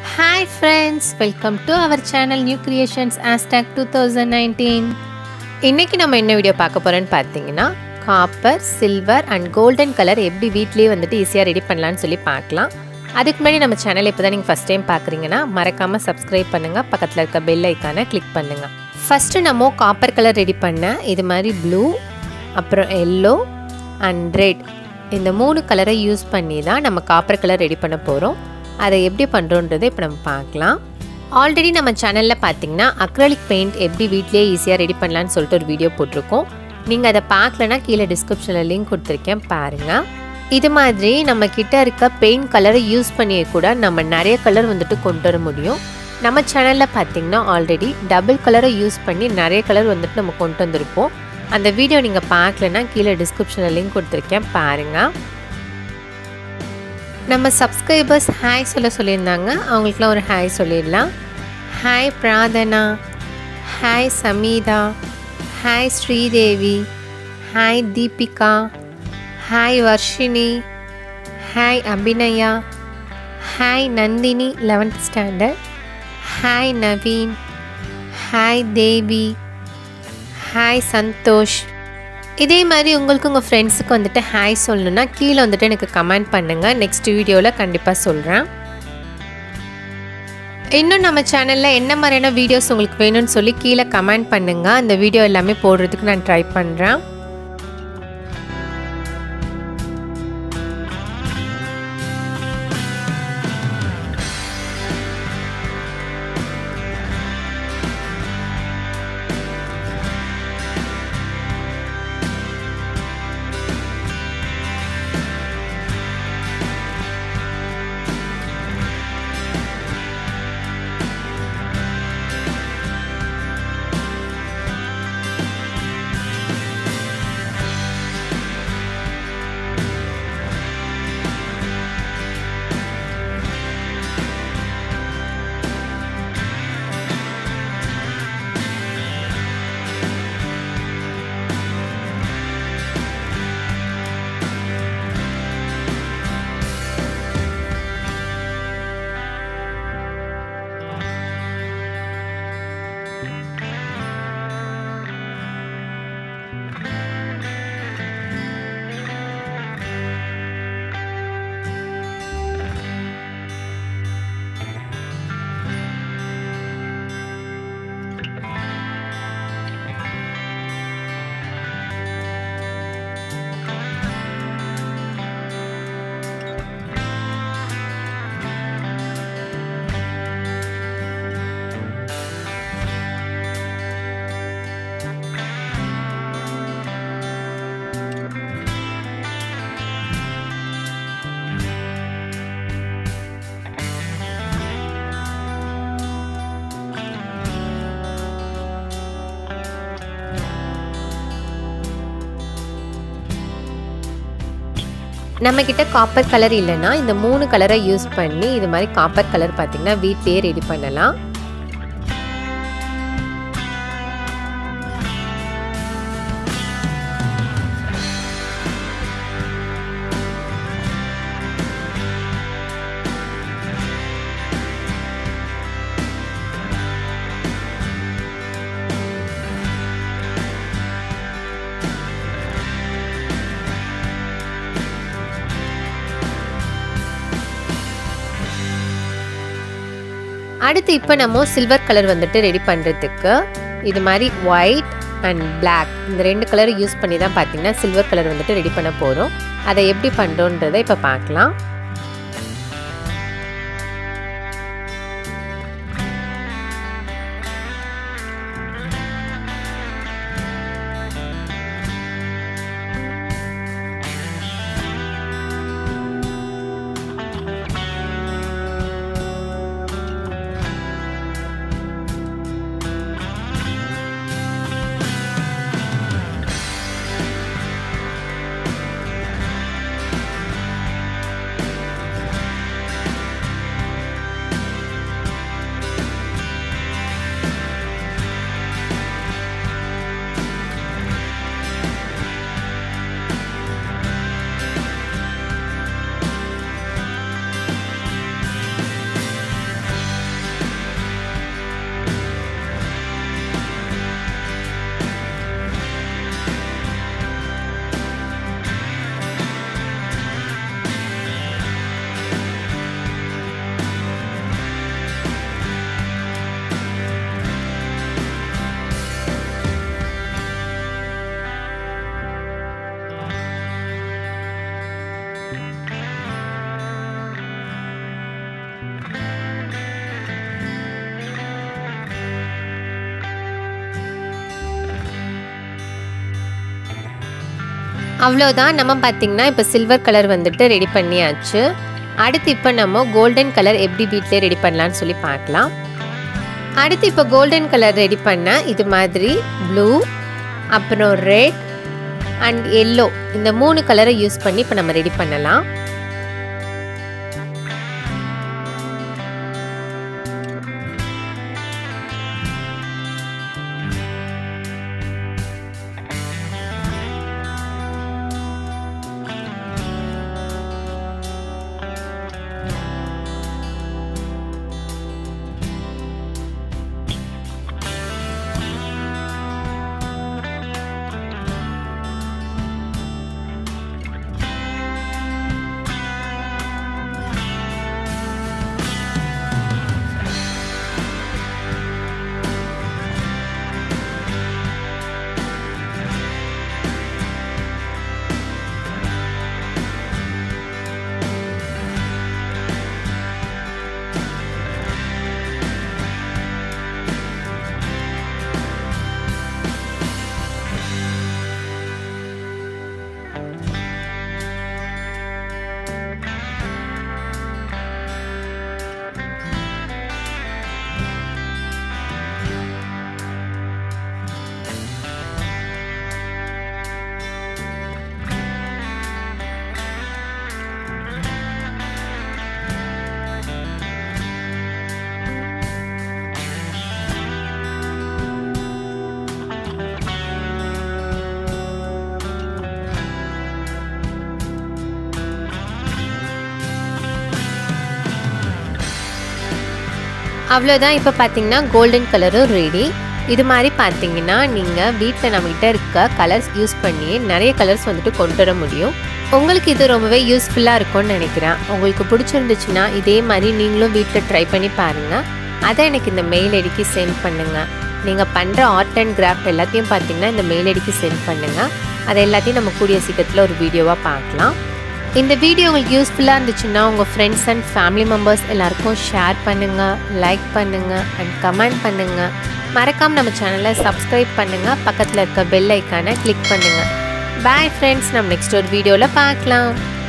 hi friends welcome to our channel new creations ஆஸ்டாக் two thousand nineteen இன்றைக்கி நம்ம என்ன வீடியோ பார்க்க போகிறோன்னு பார்த்தீங்கன்னா copper silver and golden colour எப்படி வீட்லேயே வந்துட்டு ஈஸியாக ரெடி பண்ணலான்னு சொல்லி பார்க்கலாம் அதுக்கு முன்னாடி நம்ம சேனல் இப்போ தான் நீங்கள் ஃபஸ்ட் டைம் பார்க்குறீங்கன்னா மறக்காமல் சப்ஸ்கிரைப் பண்ணுங்கள் பக்கத்தில் இருக்க பெல் ஐக்கானை கிளிக் பண்ணுங்கள் ஃபஸ்ட்டு நம்ம காப்பர் கலர் ரெடி பண்ண இது மாதிரி ப்ளூ அப்புறம் எல்லோ அண்ட் ரெட் இந்த மூணு கலரை யூஸ் பண்ணி தான் நம்ம காப்பர் கலர் ரெடி பண்ண போகிறோம் அதை எப்படி பண்ணுறோன்றதை இப்போ நம்ம பார்க்கலாம் ஆல்ரெடி நம்ம சேனலில் பார்த்தீங்கன்னா அக்ரலிக் பெயிண்ட் எப்படி வீட்லேயே ஈஸியாக ரெடி பண்ணலான்னு சொல்லிட்டு ஒரு வீடியோ போட்டிருக்கோம் நீங்கள் அதை பார்க்கலனா கீழே டிஸ்கிரிப்ஷனில் லிங்க் கொடுத்துருக்கேன் பாருங்கள் இது மாதிரி நம்ம கிட்ட இருக்க பெயிண்ட் கலரை யூஸ் பண்ணியே கூட நம்ம நிறைய கலர் வந்துட்டு கொண்டு வர முடியும் நம்ம சேனலில் பார்த்தீங்கன்னா ஆல்ரெடி டபுள் கலரை யூஸ் பண்ணி நிறைய கலர் வந்துட்டு நம்ம கொண்டு வந்திருப்போம் அந்த வீடியோ நீங்கள் பார்க்கலனா கீழே டிஸ்கிரிப்ஷனில் லிங்க் கொடுத்துருக்கேன் பாருங்கள் நம்ம சப்ஸ்கிரைபர்ஸ் ஹாய் சொல்ல சொல்லியிருந்தாங்க அவங்களுக்குலாம் ஒரு ஹாய் சொல்லிடலாம் hi Prathana hi Sameetha hi Sridevi hi Deepika hi Varshini hi Abhinaya hi Nandini eleventh standard hi Naveen hi Devi hi Santhosh இதே மாதிரி உங்களுக்கு உங்கள் ஃப்ரெண்ட்ஸுக்கு வந்துட்டு ஹாய் சொல்லணுன்னா கீழே வந்துட்டு எனக்கு கமெண்ட் பண்ணுங்கள் நெக்ஸ்ட் வீடியோவில் கண்டிப்பாக சொல்கிறேன் இன்னும் நம்ம சேனலில் என்ன மாதிரியான வீடியோஸ் உங்களுக்கு வேணும்னு சொல்லி கீழே கமெண்ட் பண்ணுங்கள் அந்த வீடியோ எல்லாமே போடுறதுக்கு நான் ட்ரை பண்ணுறேன் நம்மக்கிட்ட காப்பர் கலர் இல்லைன்னா இந்த மூணு கலரை யூஸ் பண்ணி இது மாதிரி காப்பர் கலர் பார்த்திங்கன்னா வீட்லேயே ரெடி பண்ணலாம் அடுத்து இப்போ நம்ம சில்வர் கலர் வந்துட்டு ரெடி பண்ணுறதுக்கு இது மாதிரி ஒயிட் அண்ட் பிளாக் இந்த ரெண்டு கலரை யூஸ் பண்ணி தான் பார்த்தீங்கன்னா சில்வர் கலர் வந்துட்டு ரெடி பண்ண போகிறோம் அதை எப்படி பண்ணுறோன்றதை இப்போ பார்க்கலாம் அவ்வளோதான் நம்ம பார்த்திங்கன்னா இப்போ சில்வர் கலர் வந்துட்டு ரெடி பண்ணியாச்சு அடுத்து இப்போ நம்ம கோல்டன் கலர் எப்படி வீட்டிலே ரெடி பண்ணலான்னு சொல்லி பார்க்கலாம் அடுத்து இப்போ கோல்டன் கலர் ரெடி பண்ண இது மாதிரி ப்ளூ அப்புறம் ரெட் அண்ட் எல்லோ இந்த மூணு கலரை யூஸ் பண்ணி இப்போ நம்ம ரெடி பண்ணலாம் அவ்வளோதான் இப்போ பார்த்தீங்கன்னா கோல்டன் கலரும் ரெடி இது மாதிரி பார்த்தீங்கன்னா நீங்கள் வீட்டில் நம்மகிட்ட இருக்க கலர்ஸ் யூஸ் பண்ணி நிறைய கலர்ஸ் வந்துட்டு கொண்டு வர முடியும் உங்களுக்கு இது ரொம்பவே யூஸ்ஃபுல்லாக இருக்கும்னு நினைக்கிறேன் உங்களுக்கு பிடிச்சிருந்துச்சுன்னா இதே மாதிரி நீங்களும் வீட்டில் ட்ரை பண்ணி பாருங்கள் அதை எனக்கு இந்த மெயில் ஐடிக்கு சென்ட் பண்ணுங்கள் நீங்கள் பண்ணுற ஆர்ட் அண்ட் கிராஃப்ட் எல்லாத்தையும் பார்த்தீங்கன்னா இந்த மெயில் ஐடிக்கு சென்ட் பண்ணுங்கள் அதை எல்லாத்தையும் நம்ம கூடிய சீக்கிரத்தில் ஒரு வீடியோவாக பார்க்கலாம் இந்த வீடியோ உங்களுக்கு யூஸ்ஃபுல்லாக இருந்துச்சுன்னா உங்கள் ஃப்ரெண்ட்ஸ் அண்ட் ஃபேமிலி மெம்பர்ஸ் எல்லாருக்கும் ஷேர் பண்ணுங்கள் லைக் பண்ணுங்கள் அண்ட் கமெண்ட் பண்ணுங்கள் மறக்காமல் நம்ம சேனலை சப்ஸ்கிரைப் பண்ணுங்கள் பக்கத்தில் இருக்க பெல் ஐக்கானை கிளிக் பண்ணுங்கள் பாய் ஃப்ரெண்ட்ஸ் நம்ம நெக்ஸ்ட் ஒரு வீடியோவில் பார்க்கலாம்